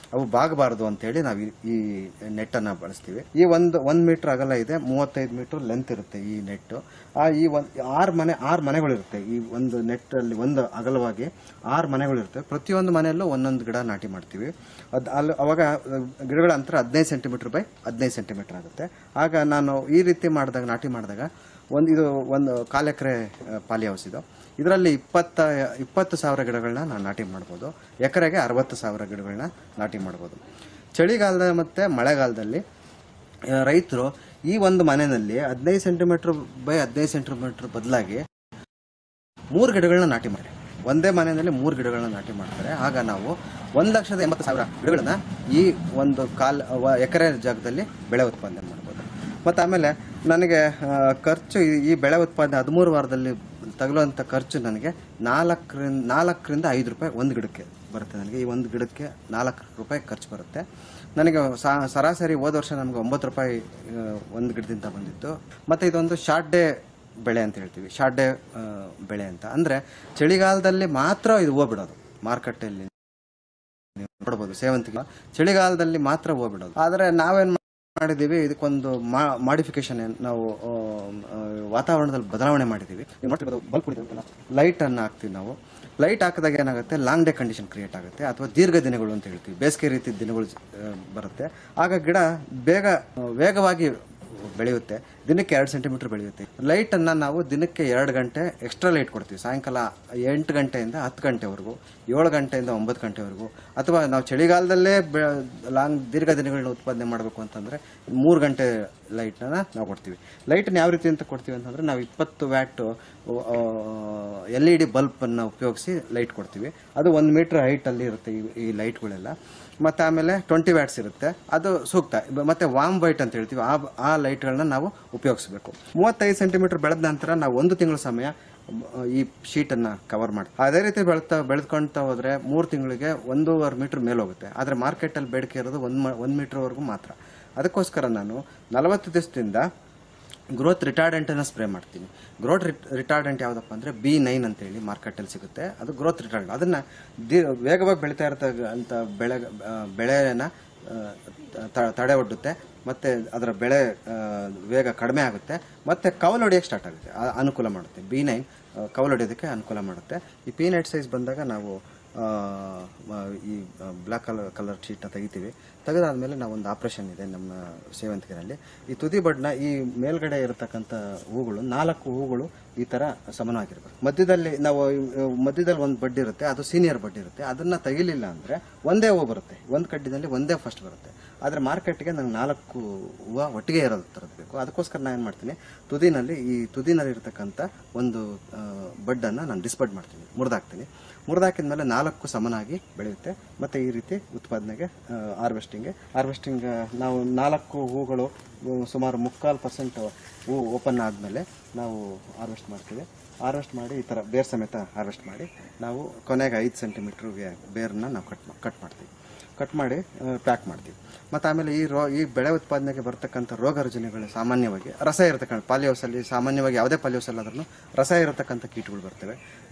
ಅವು ಬಾಗಬಾರದು ಅಂತೇಳಿ ನಾವು ಈ- ಈ ನೆಟ್ಟನ್ನು ಬಳಸ್ತೀವಿ ಈ ಒಂದು ಒಂದು ಮೀಟರ್ ಅಗಲ ಇದೆ ಮೂವತ್ತೈದು ಮೀಟರ್ ಲೆಂತ್ ಇರುತ್ತೆ ಈ ನೆಟ್ಟು ಆ ಈ ಒಂದು ಆರು ಮನೆ ಆರು ಮನೆಗಳಿರುತ್ತೆ ಈ ಒಂದು ನೆಟ್ಟಲ್ಲಿ ಒಂದು ಅಗಲವಾಗಿ ಆರು ಮನೆಗಳಿರುತ್ತೆ ಪ್ರತಿಯೊಂದು ಮನೆಯಲ್ಲೂ ಒಂದೊಂದು ಗಿಡ ನಾಟಿ ಮಾಡ್ತೀವಿ ಅದು ಅಲ್ಲಿ ಅವಾಗ ಗಿಡಗಳ ಅಂತರ ಹದಿನೈದು ಸೆಂಟಿಮೀಟರ್ ಬೈ ಹದಿನೈದು ಸೆಂಟಿಮೀಟರ್ ಆಗುತ್ತೆ ಆಗ ನಾನು ಈ ರೀತಿ ಮಾಡಿದಾಗ ನಾಟಿ ಮಾಡಿದಾಗ ಒಂದು ಇದು ಒಂದು ಕಾಲು ಎಕರೆ ಪಾಲಿ ಹೌಸ್ ಇದು ಇದರಲ್ಲಿ ಇಪ್ಪತ್ತ ಇಪ್ಪತ್ತು ಸಾವಿರ ಗಿಡಗಳನ್ನ ನಾನು ನಾಟಿ ಮಾಡ್ಬೋದು ಎಕರೆಗೆ ಅರವತ್ತು ಸಾವಿರ ಗಿಡಗಳನ್ನ ನಾಟಿ ಮಾಡ್ಬೋದು ಚಳಿಗಾಲದ ಮತ್ತು ಮಳೆಗಾಲದಲ್ಲಿ ರೈತರು ಈ ಒಂದು ಮನೆಯಲ್ಲಿ ಹದಿನೈದು ಸೆಂಟಿಮೀಟ್ರ್ ಬೈ ಹದಿನೈದು ಸೆಂಟಿಮೀಟ್ರ್ ಬದಲಾಗಿ ಮೂರು ಗಿಡಗಳನ್ನ ನಾಟಿ ಮಾಡ್ತಾರೆ ಒಂದೇ ಮನೆಯಲ್ಲಿ ಮೂರು ಗಿಡಗಳನ್ನ ನಾಟಿ ಮಾಡ್ತಾರೆ ಆಗ ನಾವು ಒಂದು ಲಕ್ಷದ ಎಂಬತ್ತು ಸಾವಿರ ಗಿಡಗಳನ್ನ ಈ ಒಂದು ಕಾಲ್ ವ- ಎಕರೆ ಜಾಗದಲ್ಲಿ ಬೆಳೆ ಉತ್ಪಾದನೆ ಮಾಡ್ಬೋದು ಮತ್ತು ಆಮೇಲೆ ನನಗೆ ಆ, ಖರ್ಚು ಈ- ಈ ಬೆಳೆ ಉತ್ಪಾದನೆ ಹದಿಮೂರು ವಾರದಲ್ಲಿ ತಗಲುವಂಥ ಖರ್ಚು ನನಗೆ ನಾಲ್ಕರಿಂದ ನಾಲ್ಕರಿಂದ ಐದು ರೂಪಾಯಿ ಒಂದು ಗಿಡಕ್ಕೆ ಬರುತ್ತೆ ನನಗೆ ಈ ಒಂದು ಗಿಡಕ್ಕೆ ನಾಲ್ಕು ರೂಪಾಯಿ ಖರ್ಚು ಬರುತ್ತೆ ನನಗೆ ಸಾ- ಸರಾಸರಿ ಹೋದ ವರ್ಷ ನಮಗೆ ಒಂಬತ್ತು ರೂಪಾಯಿ ಆ, ಒಂದು ಗಿಡದಿಂದ ಬಂದಿತ್ತು ಮತ್ತು ಇದೊಂದು ಶಾರ್ಟ್ ಡೇ ಬೆಳೆ ಅಂತ ಹೇಳ್ತೀವಿ ಶಾರ್ಟ್ ಡೇ ಆ, ಬೆಳೆ ಅಂತ ಅಂದರೆ ಚಳಿಗಾಲದಲ್ಲಿ ಮಾತ್ರ ಇದು ಹೋಗ್ಬಿಡೋದು ಮಾರುಕಟ್ಟೆಯಲ್ಲಿ ನೀವು ನೋಡ್ಬೋದು ಸೇವಂತಿಗೆ ಚಳಿಗಾಲದಲ್ಲಿ ಮಾತ್ರ ಹೋಗ್ಬಿಡೋದು ಆದರೆ ನಾವೇನು ಮಾಡಿದ್ದೀವಿ ಇದಕ್ಕೊಂದು ಮಾಡಿಫಿಕೇಶನ್ ನಾವು ಆ, ಆ, ವಾತಾವರಣದಲ್ಲಿ ಬದಲಾವಣೆ ಮಾಡಿದ್ದೀವಿ ಬಲ್ಬ್ ಲೈಟ್ ಅನ್ನು ಹಾಕ್ತೀವಿ ನಾವು ಲೈಟ್ ಹಾಕಿದಾಗ ಏನಾಗುತ್ತೆ ಲಾಂಗ್ ಡೇ ಕಂಡೀಷನ್ ಕ್ರಿಯೇಟ್ ಆಗುತ್ತೆ ಅಥವಾ ದೀರ್ಘ ದಿನಗಳು ಅಂತ ಹೇಳ್ತೀವಿ ಬೇಸಿಗೆ ರೀತಿ ದಿನಗಳು ಆ, ಬರುತ್ತೆ ಆಗ ಗಿಡ ಬೇಗ ಆ, ವೇಗವಾಗಿ ಬೆಳೆಯುತ್ತೆ ದಿನಕ್ಕೆ ಎರಡು ಸೆಂಟಿಮೀಟರ್ ಬೆಳೆಯುತ್ತೆ ಲೈಟನ್ನು ನಾವು ದಿನಕ್ಕೆ ಎರಡು ಗಂಟೆ ಎಕ್ಸ್ಟ್ರಾ ಲೈಟ್ ಕೊಡ್ತೀವಿ ಸಾಯಂಕಾಲ ಎಂಟು ಗಂಟೆಯಿಂದ ಹತ್ತು ಗಂಟೆವರೆಗೂ ಏಳು ಗಂಟೆಯಿಂದ ಒಂಬತ್ತು ಗಂಟೆವರೆಗೂ ಅಥವಾ ನಾವು ಚಳಿಗಾಲದಲ್ಲೇ ಬೆ ಲಾಂಗ್ ದೀರ್ಘ ದಿನಗಳನ್ನ ಉತ್ಪಾದನೆ ಮಾಡಬೇಕು ಅಂತಂದರೆ ಮೂರು ಗಂಟೆ ಲೈಟನ್ನ ನಾವು ಕೊಡ್ತೀವಿ ಲೈಟನ್ನ ಯಾವ ರೀತಿ ಅಂತ ಕೊಡ್ತೀವಿ ಅಂತಂದರೆ ನಾವು ಇಪ್ಪತ್ತು ವ್ಯಾಟ್ ಎಲ್ ಇ ಡಿ ಬಲ್ಬನ್ನು ಉಪಯೋಗಿಸಿ ಲೈಟ್ ಕೊಡ್ತೀವಿ ಅದು ಒಂದು ಮೀಟ್ರ್ ಹೈಟಲ್ಲಿ ಇರುತ್ತೆ ಈ ಈ ಲೈಟ್ಗಳೆಲ್ಲ ಮತ್ತು ಆಮೇಲೆ ಟ್ವೆಂಟಿ ವ್ಯಾಟ್ಸ್ ಇರುತ್ತೆ ಅದು ಸೂಕ್ತ ಬ- ಮತ್ತೆ ವಾಮ್ ವೈಟ್ ಅಂತ ಹೇಳ್ತೀವಿ ಆ ಆ ಲೈಟ್ಗಳನ್ನ ನಾವು ಉಪಯೋಗಿಸಬೇಕು ಮೂವತ್ತೈದು ಸೆಂಟಿಮೀಟರ್ ಬೆಳೆದ ನಂತರ ನಾವು ಒಂದು ತಿಂಗಳ ಸಮಯ ಮ, ಈ ಶೀಟನ್ನು ಕವರ್ ಮಾಡಿ ಅದೇ ರೀತಿ ಬೆಳ್ತಾ ಬೆಳೆದ್ಕೊಳ್ತಾ ಹೋದರೆ ಮೂರು ತಿಂಗಳಿಗೆ ಒಂದೂವರೆ ಮೀಟ್ರ್ ಮೇಲೆ ಹೋಗುತ್ತೆ ಆದರೆ ಮಾರ್ಕೆಟಲ್ಲಿ ಬೇಡಿಕೆ ಇರೋದು ಒಂದು ಮ ಒಂದು ಮೀಟ್ರ್ವರೆಗೂ ಮಾತ್ರ ಅದಕ್ಕೋಸ್ಕರ ನಾನು ನಲವತ್ತು ದಿವಸದಿಂದ ಗ್ರೋತ್ ರಿಟಾರ್ಡೆಂಟನ್ನು ಸ್ಪ್ರೇ ಮಾಡ್ತೀನಿ ಗ್ರೋತ್ ರಿಟಾರ್ಡೆಂಟ್ ಯಾವುದಪ್ಪ ಅಂದರೆ ಬಿ ನೈನ್ ಅಂತೇಳಿ ಮಾರ್ಕೆಟಲ್ಲಿ ಸಿಗುತ್ತೆ ಅದು ಗ್ರೋತ್ ರಿಟಾರ್ಡೆಂಟ್ ಅದನ್ನು ದಿ ವೇಗವಾಗಿ ಬೆಳೀತಾ ಇರತಕ್ಕಂಥ ಬೆಳೆ ಆ, ಬೆಳೆನ ಆ, ತ- ತಡೆ ಒಡ್ಡುತ್ತೆ ಮತ್ತು ಅದರ ಬೆಳೆ ಆ, ವೇಗ ಕಡಿಮೆ ಆಗುತ್ತೆ ಮತ್ತು ಕವಲು ಹೊಡಿಯೋಕ್ಕೆ ಸ್ಟಾರ್ಟ್ ಆಗುತ್ತೆ ಆ- ಅನುಕೂಲ ಮಾಡುತ್ತೆ ಬಿ ನೈನ್ ಕವಲು ಹೊಡಿಯೋದಕ್ಕೆ ಅನುಕೂಲ ಮಾಡುತ್ತೆ ಈ ಪಿ ನೈಟ್ ಸೈಜ್ ಬಂದಾಗ ನಾವು ಆ, ಮ- ಈ ಬ್ಲ್ಯಾಕ್ ಕಲರ್ ಕಲರ್ ಶೀಟ್ನ ತೆಗಿತೀವಿ ತೆಗೆದಾದ್ಮೇಲೆ ನಾವು ಒಂದು ಆಪ್ರೇಷನ್ ಇದೆ ನಮ್ಮ ಸೇವಂತಿಗೆನಲ್ಲಿ ಈ ತುದಿ ಬಡ್ನ ಈ ಮೇಲ್ಗಡೆ ಇರತಕ್ಕಂಥ ಹೂಗಳು ನಾಲ್ಕು ಹೂಗಳು ಈ ಥರ ಸಮನಾಗಿರ್ಬೇಕು ಮಧ್ಯದಲ್ಲಿ ನಾವು ಈ, ಮಧ್ಯದಲ್ಲಿ ಒಂದು ಬಡ್ಡಿ ಇರುತ್ತೆ ಅದು ಸೀನಿಯರ್ ಬಡ್ಡಿ ಇರುತ್ತೆ ಅದನ್ನು ತೆಗಿಲಿಲ್ಲ ಅಂದರೆ ಒಂದೇ ಹೂವು ಬರುತ್ತೆ ಒಂದು ಕಡ್ಡಿನಲ್ಲಿ ಒಂದೇ ಫಸ್ಟ್ ಬರುತ್ತೆ ಆದರೆ ಮಾರ್ಕೆಟ್ಗೆ ನಂಗೆ ನಾಲ್ಕು ಹೂವು ಒಟ್ಟಿಗೆ ಇರೋದು ಥರದ್ದು ಬೇಕು ಅದಕ್ಕೋಸ್ಕರ ನಾನು ಏನು ಮಾಡ್ತೀನಿ ತುದಿನಲ್ಲಿ ಈ ತುದಿನಲ್ಲಿ ಇರತಕ್ಕಂಥ ಒಂದು ಆ, ಬಡ್ಡನ್ನು ನಾನು ಡಿಸ್ಬಡ್ ಮಾಡ್ತೀನಿ ಮುರಿದಾಕ್ತೀನಿ ಮುರಿದಾಕಿದ ಮೇಲೆ ನಾಲ್ಕು ಸಮನಾಗಿ ಬೆಳೆಯುತ್ತೆ ಮತ್ತು ಈ ರೀತಿ ಉತ್ಪಾದನೆಗೆ ಹಾರ್ವೆಸ್ಟಿಂಗ್ಗೆ ಹಾರ್ವೆಸ್ಟಿಂಗ್ ನಾವು ನಾಲ್ಕು ಹೂಗಳು ಆ, ಸುಮಾರು ಮುಕ್ಕಾಲು ಪರ್ಸೆಂಟ್ ಹೂ ಓಪನ್ ಆದಮೇಲೆ ನಾವು ಹಾರ್ವೆಸ್ಟ್ ಮಾಡ್ತೀವಿ ಹಾರ್ವೆಸ್ಟ್ ಮಾಡಿ ಈ ಥರ ಬೇರ್ ಸಮೇತ ಹಾರ್ವೆಸ್ಟ್ ಮಾಡಿ ನಾವು ಕೊನೆಗೆ ಐದು ಸೆಂಟಿಮೀಟ್ರಿಗೆ ಬೇರನ್ನ ನಾವು ಕಟ್ ಕಟ್ ಮಾಡ್ತೀವಿ ಕಟ್ ಮಾಡಿ ಪ್ಯಾಕ್ ಮಾಡ್ತೀವಿ ಮತ್ತು ಆಮೇಲೆ ಈ ರೋ ಈ ಬೆಳೆ ಉತ್ಪಾದನೆಗೆ ಬರ್ತಕ್ಕಂಥ ರೋಗ ರುಜಿನಗಳು ಸಾಮಾನ್ಯವಾಗಿ ರಸ ಇರತಕ್ಕಂಥ ಪಾಲಿಹೌಸಲ್ಲಿ ಸಾಮಾನ್ಯವಾಗಿ ಯಾವುದೇ ಪಾಲಿಹೌಸಲ್ಲಾದ್ರೂ ರಸ ಇರತಕ್ಕಂಥ ಕೀಟಗಳು ಬರ್ತವೆ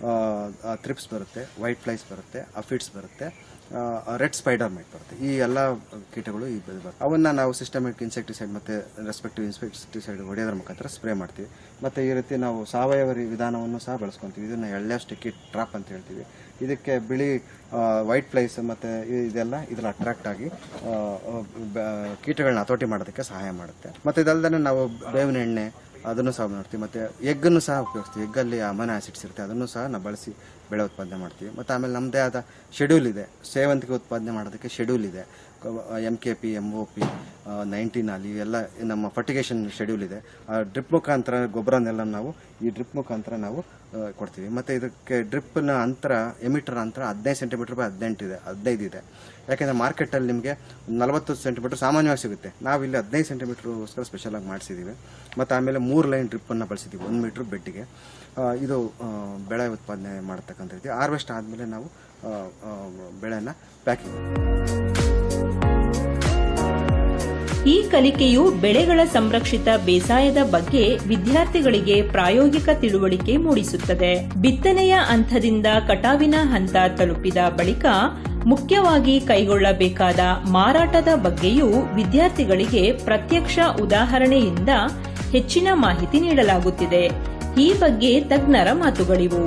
ಥ್ರಿಪ್ಸ್ ಬರುತ್ತೆ ವೈಟ್ ಫ್ಲೈಸ್ ಬರುತ್ತೆ ಅಫಿಡ್ಸ್ ಬರುತ್ತೆ ರೆಡ್ ಸ್ಪೈಡರ್ ಮೈಟ್ ಬರುತ್ತೆ ಈ ಎಲ್ಲ ಕೀಟಗಳು ಈ ಬೆಳೆ ಬರ್ತವೆ ಅವನ್ನ ನಾವು ಸಿಸ್ಟಮಿಕ್ ಇನ್ಸೆಕ್ಟಿಸೈಡ್ ಮತ್ತು ರೆಸ್ಪೆಕ್ಟಿವ್ ಇನ್ಸೆಕ್ಟಿಸೈಡ್ ಹೊಡೆಯೋದ್ರ ಮುಖಾಂತರ ಸ್ಪ್ರೇ ಮಾಡ್ತೀವಿ ಮತ್ತು ಈ ರೀತಿ ನಾವು ಸಾವಯವ ರೀ- ವಿಧಾನವನ್ನು ಸಹ ಬಳಸ್ಕೊತೀವಿ ಇದನ್ನು ಎಳ್ಳೆ ಸ್ಟಿಕ್ಕಿ ಟ್ರಾಪ್ ಅಂತ ಹೇಳ್ತೀವಿ ಇದಕ್ಕೆ ಬಿಳಿ ವೈಟ್ ಫ್ಲೈಸ್ ಮತ್ತು ಇದೆಲ್ಲ ಇದ್ರಲ್ಲಿ ಅಟ್ರಾಕ್ಟ್ ಆಗಿ ಆ, ಆ, ಬ- ಕೀಟಗಳನ್ನ ಹತೋಟಿ ಮಾಡೋದಕ್ಕೆ ಸಹಾಯ ಮಾಡುತ್ತೆ ಮತ್ತು ಇದಲ್ಲದೆ ನಾವು ಬೇವಿನ ಎಣ್ಣೆ ಅದನ್ನು ಸಹ ಮಾಡ್ತೀವಿ ಮತ್ತು ಎಗ್ಗನ್ನು ಸಹ ಉಪಯೋಗಿಸ್ತೀವಿ ಎಗ್ಗಲ್ಲಿ ಅಮೈನೋ ಆಸಿಡ್ಸ್ ಇರುತ್ತೆ ಅದನ್ನು ಸಹ ನಾವು ಬಳಸಿ ಬೆಳೆ ಉತ್ಪಾದನೆ ಮಾಡ್ತೀವಿ ಮತ್ತು ಆಮೇಲೆ ನಮ್ಮದೇ ಆದ ಶೆಡ್ಯೂಲ್ ಇದೆ ಸೇವಂತಿಗೆ ಉತ್ಪಾದನೆ ಮಾಡೋದಕ್ಕೆ ಶೆಡ್ಯೂಲ್ ಇದೆ M K P M O P nineteen ಅಲ್ಲಿ ಇವೆಲ್ಲ ನಮ್ಮ ಫರ್ಟಿಗೇಷನ್ ಶೆಡ್ಯೂಲ್ ಇದೆ ಆ ಡ್ರಿಪ್ ಮುಖಾಂತರ ಗೊಬ್ಬರನೆಲ್ಲ ನಾವು ಈ ಡ್ರಿಪ್ ಮುಖಾಂತರ ನಾವು ಆ, ಕೊಡ್ತೀವಿ ಮತ್ತು ಇದಕ್ಕೆ ಡ್ರಿಪ್ನ ಅಂತರ ಎಮಿಟರ್ ಅಂತರ ಹದಿನೈದು ಸೆಂಟಿಮೀಟರ್ ಬೈ ಹದಿನೆಂಟು ಇದೆ ಹದಿನೈದು ಇದೆ ಯಾಕೆಂದರೆ ಮಾರ್ಕೆಟಲ್ಲಿ ನಿಮಗೆ ನಲವತ್ತು ಸೆಂಟಿಮೀಟರ್ ಸಾಮಾನ್ಯವಾಗಿ ಸಿಗುತ್ತೆ ನಾವು ಇಲ್ಲಿ ಹದಿನೈದು ಸೆಂಟಿಮೀಟ್ರ್ಗೋಸ್ಕರ ಸ್ಪೆಷಲಾಗಿ ಮಾಡಿಸಿದ್ದೀವಿ ಮತ್ತು ಆಮೇಲೆ ಮೂರು ಲೈನ್ ಡ್ರಿಪ್ಪನ್ನು ಬಳಸಿದ್ದೀವಿ ಒಂದು ಮೀಟ್ರ್ ಬೆಡ್ಡಿಗೆ ಆ, ಇದು ಆ, ಬೆಳೆ ಉತ್ಪಾದನೆ ಮಾಡತಕ್ಕಂಥ ರೀತಿ ಹಾರ್ವೆಸ್ಟ್ ಆದಮೇಲೆ ನಾವು ಆ, ಆ, ಬೆಳೆನ ಪ್ಯಾಕಿಂಗ್ ಈ ಕಲಿಕೆಯು ಬೆಳೆಗಳ ಸಂರಕ್ಷಿತ ಬೇಸಾಯದ ಬಗ್ಗೆ ವಿದ್ಯಾರ್ಥಿಗಳಿಗೆ ಪ್ರಾಯೋಗಿಕ ತಿಳುವಳಿಕೆ ಮೂಡಿಸುತ್ತದೆ ಬಿತ್ತನೆಯ ಹಂತದಿಂದ ಕಟಾವಿನ ಹಂತ ತಲುಪಿದ ಬಳಿಕ ಮುಖ್ಯವಾಗಿ ಕೈಗೊಳ್ಳಬೇಕಾದ ಮಾರಾಟದ ಬಗ್ಗೆಯೂ ವಿದ್ಯಾರ್ಥಿಗಳಿಗೆ ಪ್ರತ್ಯಕ್ಷ ಉದಾಹರಣೆಯಿಂದ ಹೆಚ್ಚಿನ ಮಾಹಿತಿ ನೀಡಲಾಗುತ್ತಿದೆ ಈ ಬಗ್ಗೆ ತಜ್ಞರ ಮಾತುಗಳಿವು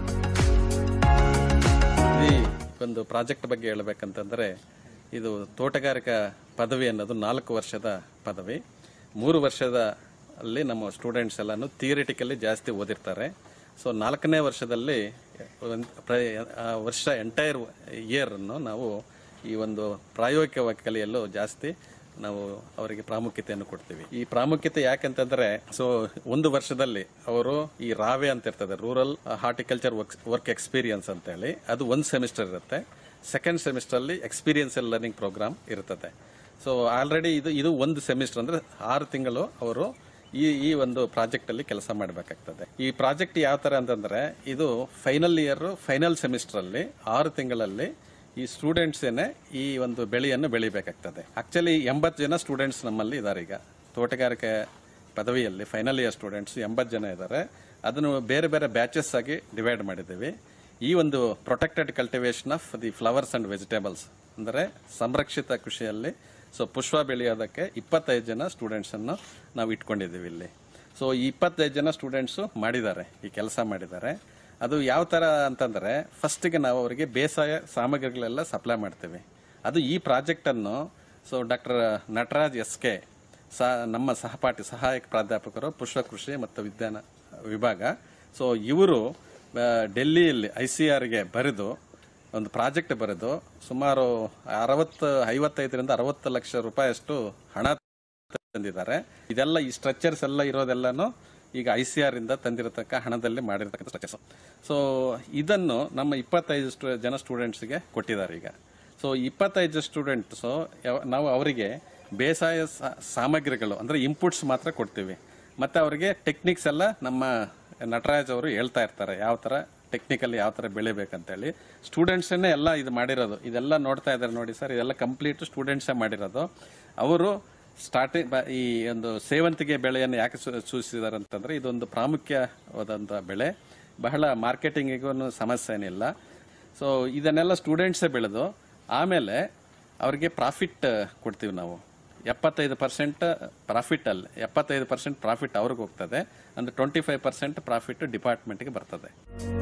ಈ ಒಂದು ಪ್ರಾಜೆಕ್ಟ್ ಬಗ್ಗೆ ಹೇಳಬೇಕಂತಂದರೆ ಇದು ತೋಟಗಾರಿಕಾ ಪದವಿ ಅನ್ನೋದು ನಾಲ್ಕು ವರ್ಷದ ಪದವಿ ಮೂರು ವರ್ಷದ ಅಲ್ಲಿ ನಮ್ಮ ಸ್ಟೂಡೆಂಟ್ಸ್ ಎಲ್ಲಾನು ಥಿಯರಿಟಿಕಲಿ ಜಾಸ್ತಿ ಓದಿರ್ತಾರೆ ಸೊ ನಾಲ್ಕನೇ ವರ್ಷದಲ್ಲಿ ಒಂದ್ ಪ್ರ- ಆ ವರ್ಷ ಎಂಟೈರ್ ಇಯರನ್ನು ನಾವು ಈ ಒಂದು ಪ್ರಾಯೋಗಿಕವಾಗಿ ಕಲಿಯಲು ಜಾಸ್ತಿ ನಾವು ಅವರಿಗೆ ಪ್ರಾಮುಖ್ಯತೆಯನ್ನು ಕೊಡ್ತೀವಿ ಈ ಪ್ರಾಮುಖ್ಯತೆ ಯಾಕಂತಂದ್ರೆ ಸೊ ಒಂದು ವರ್ಷದಲ್ಲಿ ಅವರು ಈ ರಾವೆ ಅಂತ ಇರ್ತದೆ ರೂರಲ್ ಹಾರ್ಟಿಕಲ್ಚರ್ ವರ್ಕ್ ಎಕ್ಸ್ಪೀರಿಯನ್ಸ್ ಅಂತ ಹೇಳಿ ಅದು ಒಂದು ಸೆಮಿಸ್ಟರ್ ಇರುತ್ತೆ ಸೆಕೆಂಡ್ ಸೆಮಿಸ್ಟರ್ ಅಲ್ಲಿ ಎಕ್ಸ್ಪೀರಿಯನ್ಸಿಯಲ್ ಲರ್ನಿಂಗ್ ಪ್ರೋಗ್ರಾಮ್ ಇರ್ತದೆ ಸೊ ಆಲ್ರೆಡಿ ಇದು ಇದು ಒಂದು ಸೆಮಿಸ್ಟರ್ ಅಂದ್ರೆ ಆರು ತಿಂಗಳು ಅವರು ಈ ಈ ಒಂದು ಪ್ರಾಜೆಕ್ಟ್ ಅಲ್ಲಿ ಕೆಲಸ ಮಾಡಬೇಕಾಗ್ತದೆ ಈ ಪ್ರಾಜೆಕ್ಟ್ ಯಾವ ತರ ಅಂತಂದ್ರೆ ಇದು ಫೈನಲ್ ಇಯರ್ ಫೈನಲ್ ಸೆಮಿಸ್ಟರ್ ಅಲ್ಲಿ ಆರು ತಿಂಗಳಲ್ಲಿ ಈ ಸ್ಟೂಡೆಂಟ್ಸ್ ಏನೇ ಈ ಒಂದು ಬೆಳೆಯನ್ನು ಬೆಳಿಬೇಕಾಗ್ತದೆ ಆಕ್ಚುಲಿ ಎಂಬತ್ತು ಜನ ಸ್ಟೂಡೆಂಟ್ಸ್ ನಮ್ಮಲ್ಲಿ ಇದ್ದಾರೆ ಈಗ ತೋಟಗಾರಿಕೆ ಪದವಿಯಲ್ಲಿ ಫೈನಲ್ ಇಯರ್ ಸ್ಟೂಡೆಂಟ್ಸ್ ಎಂಬತ್ತು ಜನ ಇದ್ದಾರೆ ಅದನ್ನು ಬೇರೆ ಬೇರೆ ಬ್ಯಾಚಸ್ ಆಗಿ ಡಿವೈಡ್ ಮಾಡಿದ್ದೀವಿ ಈ ಒಂದು protected cultivation of the flowers and vegetables ಅಂದರೆ ಸಂರಕ್ಷಿತ ಕೃಷಿಯಲ್ಲಿ ಸೊ ಪುಷ್ಪ ಬೆಳೆಯೋದಕ್ಕೆ ಇಪ್ಪತ್ತೈದು ಜನ ಸ್ಟೂಡೆಂಟ್ಸ್ ಅನ್ನು ನಾವು ಇಟ್ಕೊಂಡಿದ್ದೀವಿ ಇಲ್ಲಿ ಸೊ ಈ ಇಪ್ಪತ್ತೈದು ಜನ ಸ್ಟೂಡೆಂಟ್ಸು ಮಾಡಿದ್ದಾರೆ ಈ ಕೆಲಸ ಮಾಡಿದ್ದಾರೆ ಅದು ಯಾವ ಥರ ಅಂತಂದರೆ ಫಸ್ಟಿಗೆ ನಾವು ಅವರಿಗೆ ಬೇಸಾಯ ಸಾಮಗ್ರಿಗಳೆಲ್ಲ ಸಪ್ಲೈ ಮಾಡ್ತೀವಿ ಅದು ಈ ಪ್ರಾಜೆಕ್ಟನ್ನು so doctor Nataraj S K ಸಹ ನಮ್ಮ ಸಹಪಾಠಿ ಸಹಾಯಕ ಪ್ರಾಧ್ಯಾಪಕರು ಪುಷ್ಪ ಕೃಷಿ ಮತ್ತು ವಿಜ್ಞಾನ ವಿಭಾಗ ಸೊ ಇವರು ಆ, ಡೆಲ್ಲಿಯಲ್ಲಿ ಐ ಸಿ ಆರ್ಗೆ ಬರೆದು ಒಂದು ಪ್ರಾಜೆಕ್ಟ್ ಬರೆದು ಸುಮಾರು ಅರವತ್ತು ಐವತ್ತೈದರಿಂದ ಅರವತ್ತು ಲಕ್ಷ ರೂಪಾಯಿಯಷ್ಟು ಹಣ ತಂದಿದ್ದಾರೆ ಇದೆಲ್ಲ ಈ ಸ್ಟ್ರಕ್ಚರ್ಸ್ ಎಲ್ಲ ಇರೋದೆಲ್ಲನೂ ಈಗ ಐ ಸಿ ಆರ್ ಇಂದ ತಂದಿರತಕ್ಕ ಹಣದಲ್ಲಿ ಮಾಡಿರತಕ್ಕಂಥ ಸ್ಟ್ರಕ್ಚರ್ಸ್ ಸೊ ಇದನ್ನು ನಮ್ಮ ಇಪ್ಪತ್ತೈದು ಸ್ಟು- ಜನ ಸ್ಟೂಡೆಂಟ್ಸ್ಗೆ ಕೊಟ್ಟಿದ್ದಾರೆ ಈಗ ಸೊ ಇಪ್ಪತ್ತೈದು ಸ್ಟೂಡೆಂಟ್ಸು ನಾವು ಅವರಿಗೆ ಬೇಸಾಯ ಸಾ- ಸಾಮಗ್ರಿಗಳು ಅಂದರೆ ಇನ್ಪುಟ್ಸ್ ಮಾತ್ರ ಕೊಡ್ತೀವಿ ಮತ್ತು ಅವರಿಗೆ ಟೆಕ್ನಿಕ್ಸ್ ಎಲ್ಲ ನಮ್ಮ ನಟರಾಜ್ ಅವರು ಹೇಳ್ತಾ ಇರ್ತಾರೆ ಯಾವ ಥರ ಟೆಕ್ನಿಕಲ್ ಯಾವ ಥರ ಬೆಳಿಬೇಕಂತೇಳಿ ಸ್ಟೂಡೆಂಟ್ಸನ್ನೇ ಎಲ್ಲ ಇದು ಮಾಡಿರೋದು ಇದೆಲ್ಲ ನೋಡ್ತಾ ಇದ್ದಾರೆ ನೋಡಿ ಸರ್ ಇದೆಲ್ಲ ಕಂಪ್ಲೀಟ್ ಸ್ಟೂಡೆಂಟ್ಸೇ ಮಾಡಿರೋದು ಅವರು ಸ್ಟಾರ್ಟಿಂಗ್ ಈ ಒಂದು ಸೇವಂತಿಗೆ ಬೆಳೆಯನ್ನು ಯಾಕೆ ಸೂ- ಸೂಚಿಸಿದ್ದಾರೆ ಅಂತಂದ್ರೆ ಇದೊಂದು ಪ್ರಾಮುಖ್ಯವಾದಂಥ ಬೆಳೆ ಬಹಳ ಮಾರ್ಕೆಟಿಂಗಿಗೂ ಸಮಸ್ಯೆ ಏನಿಲ್ಲ ಸೊ ಇದನ್ನೆಲ್ಲ ಸ್ಟೂಡೆಂಟ್ಸೇ ಬೆಳೆದು ಆಮೇಲೆ ಅವರಿಗೆ ಪ್ರಾಫಿಟ್ ಕೊಡ್ತೀವಿ ನಾವು ಎಪ್ಪತ್ತೈದು ಪರ್ಸೆಂಟ್ ಪ್ರಾಫಿಟ್ ಅಲ್ಲಿ ಎಪ್ಪತ್ತೈದು ಪರ್ಸೆಂಟ್ ಪ್ರಾಫಿಟ್ ಅವ್ರಿಗೆ ಹೋಗ್ತದೆ ಅಂದ್ರೆ ಟ್ವೆಂಟಿ ಫೈವ್ ಪರ್ಸೆಂಟ್ ಪ್ರಾಫಿಟ್ ಡಿಪಾರ್ಟ್ಮೆಂಟ್ಗೆ ಬರ್ತದೆ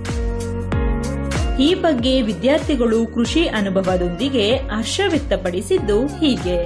ಈ ಬಗ್ಗೆ ವಿದ್ಯಾರ್ಥಿಗಳು ಕೃಷಿ ಅನುಭವದೊಂದಿಗೆ ಹರ್ಷ ವ್ಯಕ್ತಪಡಿಸಿದ್ದು ಹೀಗೆ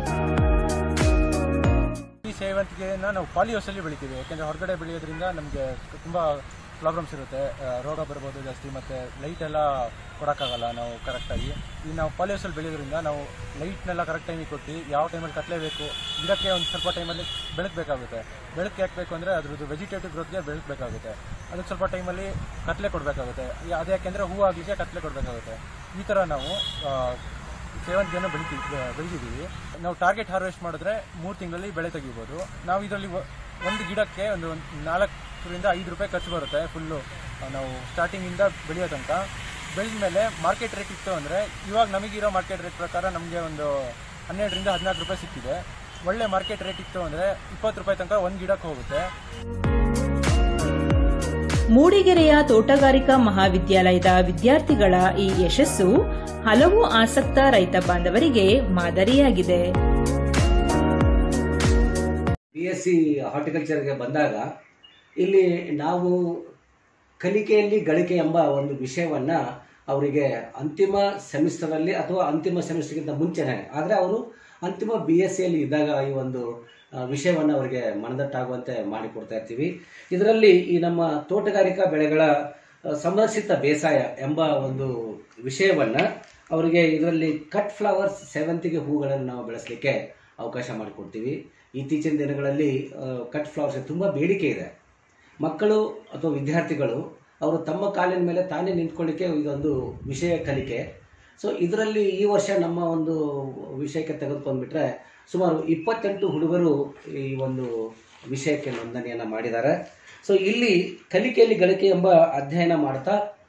ಈ ಸೇವಂತಿಗೆನ ನಾವು ಪಾಲಿಹೌಸಲ್ಲಿ ಬೆಳಿತೀವಿ ಯಾಕೆಂದರೆ ಹೊರಗಡೆ ಬೆಳೆಯೋದ್ರಿಂದ ನಮಗೆ ತುಂಬ ಪ್ರಾಬ್ಲಮ್ಸ್ ಇರುತ್ತೆ ಆ, ರೋಗ ಬರ್ಬೋದು ಜಾಸ್ತಿ ಮತ್ತು ಲೈಟ್ ಎಲ್ಲ ಕೊಡೋಕ್ಕಾಗಲ್ಲ ನಾವು ಕರೆಕ್ಟಾಗಿ ಈ ನಾವು ಪಾಲಿಹೌಸಲ್ಲಿ ಬೆಳೆಯೋದ್ರಿಂದ ನಾವು ಲೈಟ್ನೆಲ್ಲ ಕರೆಕ್ಟ್ ಟೈಮಿಗೆ ಕೊಟ್ಟು ಯಾವ ಟೈಮಲ್ಲಿ ಕಟ್ಟಲೇಬೇಕು ಗಿಡಕ್ಕೆ ಒಂದು ಸ್ವಲ್ಪ ಟೈಮಲ್ಲಿ ಬೆಳಕಬೇಕಾಗುತ್ತೆ ಬೆಳಕು ಯಾಕಬೇಕು ಅಂದರೆ ಅದ್ರದ್ದು ವೆಜಿಟೇಟಿವ್ ಗ್ರೋತ್ಗೆ ಬೆಳಕಬೇಕಾಗುತ್ತೆ ಅದಕ್ಕೆ ಸ್ವಲ್ಪ ಟೈಮಲ್ಲಿ ಕತ್ಲೆ ಕೊಡಬೇಕಾಗುತ್ತೆ ಅದು ಯಾಕೆಂದರೆ ಹೂವು ಆಗಲಿಕ್ಕೆ ಕತ್ಲೆ ಕೊಡಬೇಕಾಗುತ್ತೆ ಈ ಥರ ನಾವು ಆ, ಸೇವಂತಿಗೆಯನ್ನು ಬೆಳಿತೀವಿ ಬೆಳೆದಿದ್ದೀವಿ ನಾವು ಟಾರ್ಗೆಟ್ ಹಾರ್ವೆಸ್ಟ್ ಮಾಡಿದ್ರೆ ಮೂರು ತಿಂಗಳಲ್ಲಿ ಬೆಳೆ ತೆಗಿಬೋದು ನಾವು ಇದರಲ್ಲಿ ಒ- ಒಂದು ಗಿಡಕ್ಕೆ ಒಂದು ಒಂದು ನಾಲ್ಕರಿಂದ ಐದು ರೂಪಾಯಿ ಖರ್ಚು ಬರುತ್ತೆ ಫುಲ್ಲು ನಾವು ಸ್ಟಾರ್ಟಿಂಗಿಂದ ಬೆಳೆಯೋ ತನಕ ಬೆಳೆದ ಮೇಲೆ ಮಾರ್ಕೆಟ್ ರೇಟ್ ಇತ್ತು ಅಂದರೆ ಇವಾಗ ನಮಗಿರೋ ಮಾರ್ಕೆಟ್ ರೇಟ್ ಪ್ರಕಾರ ನಮಗೆ ಒಂದು ಹನ್ನೆರಡರಿಂದ ಹದಿನಾಲ್ಕು ರೂಪಾಯಿ ಸಿಕ್ಕಿದೆ ಒಳ್ಳೆ ಮಾರ್ಕೆಟ್ ರೇಟ್ ಇತ್ತು ಅಂದರೆ ಇಪ್ಪತ್ತು ರೂಪಾಯಿ ತನಕ ಒಂದು ಗಿಡಕ್ಕೆ ಹೋಗುತ್ತೆ ಮೂಡಿಗೆರೆಯ ತೋಟಗಾರಿಕಾ ಮಹಾವಿದ್ಯಾಲಯದ ವಿದ್ಯಾರ್ಥಿಗಳ ಈ ಯಶಸ್ಸು ಹಲವು ಆಸಕ್ತ ರೈತ ಬಾಂಧವರಿಗೆ ಮಾದರಿಯಾಗಿದೆ ಬಿ ಎಸ್ ಸಿ ಹಾರ್ಟಿಕಲ್ಚರ್ಗೆ ಬಂದಾಗ ಇಲ್ಲಿ ನಾವು ಕಲಿಕೆಯಲ್ಲಿ ಗಳಿಕೆ ಎಂಬ ಒಂದು ವಿಷಯವನ್ನು ಅವರಿಗೆ ಅಂತಿಮ ಸೆಮಿಸ್ಟರಲ್ಲಿ ಅಥವಾ ಅಂತಿಮ ಸೆಮಿಸ್ಟರ್ಗಿಂತ ಮುಂಚೆನೇ ಆದರೆ ಅವರು ಅಂತಿಮ ಬಿ ಎಸ್ ಸಿಯಲ್ಲಿ ಇದ್ದಾಗ ಈ ಒಂದು ವಿಷಯವನ್ನು ಅವರಿಗೆ ಮನದಟ್ಟಾಗುವಂತೆ ಮಾಡಿಕೊಡ್ತಾ ಇರ್ತೀವಿ ಇದರಲ್ಲಿ ಈ ನಮ್ಮ ತೋಟಗಾರಿಕಾ ಬೆಳೆಗಳ ಆ, ಸಂರಕ್ಷಿತ ಬೇಸಾಯ ಎಂಬ ಒಂದು ವಿಷಯವನ್ನು ಅವರಿಗೆ ಇದರಲ್ಲಿ ಕಟ್ ಫ್ಲವರ್ಸ್ ಸೇವಂತಿಗೆ ಹೂಗಳನ್ನು ನಾವು ಬೆಳೆಸಲಿಕ್ಕೆ ಅವಕಾಶ ಮಾಡಿಕೊಡ್ತೀವಿ ಇತ್ತೀಚಿನ ದಿನಗಳಲ್ಲಿ ಆ, ಕಟ್ ಫ್ಲವರ್ಸ್ ತುಂಬ ಬೇಡಿಕೆ ಇದೆ ಮಕ್ಕಳು ಅಥವಾ ವಿದ್ಯಾರ್ಥಿಗಳು ಅವರು ತಮ್ಮ ಕಾಲಿನ ಮೇಲೆ ತಾನೇ ನಿಂತ್ಕೊಳ್ಳಿಕ್ಕೆ ಇದೊಂದು ವಿಷಯ ಕಲಿಕೆ ಸೊ ಇದರಲ್ಲಿ ಈ ವರ್ಷ ನಮ್ಮ ಒಂದು ವಿಷಯಕ್ಕೆ ತೆಗೆದುಕೊಂಡ್ಬಿಟ್ರೆ ಸುಮಾರು ಇಪ್ಪತ್ತೆಂಟು ಹುಡುಗರು ಈ ಒಂದು ವಿಷಯಕ್ಕೆ ನೋಂದಣಿಯನ್ನು ಮಾಡಿದ್ದಾರೆ ಸೊ ಇಲ್ಲಿ ಕಲಿಕೆಯಲ್ಲಿ ಗಳಿಕೆ ಎಂಬ ಅಧ್ಯಯನ ಮಾಡ್ತಾ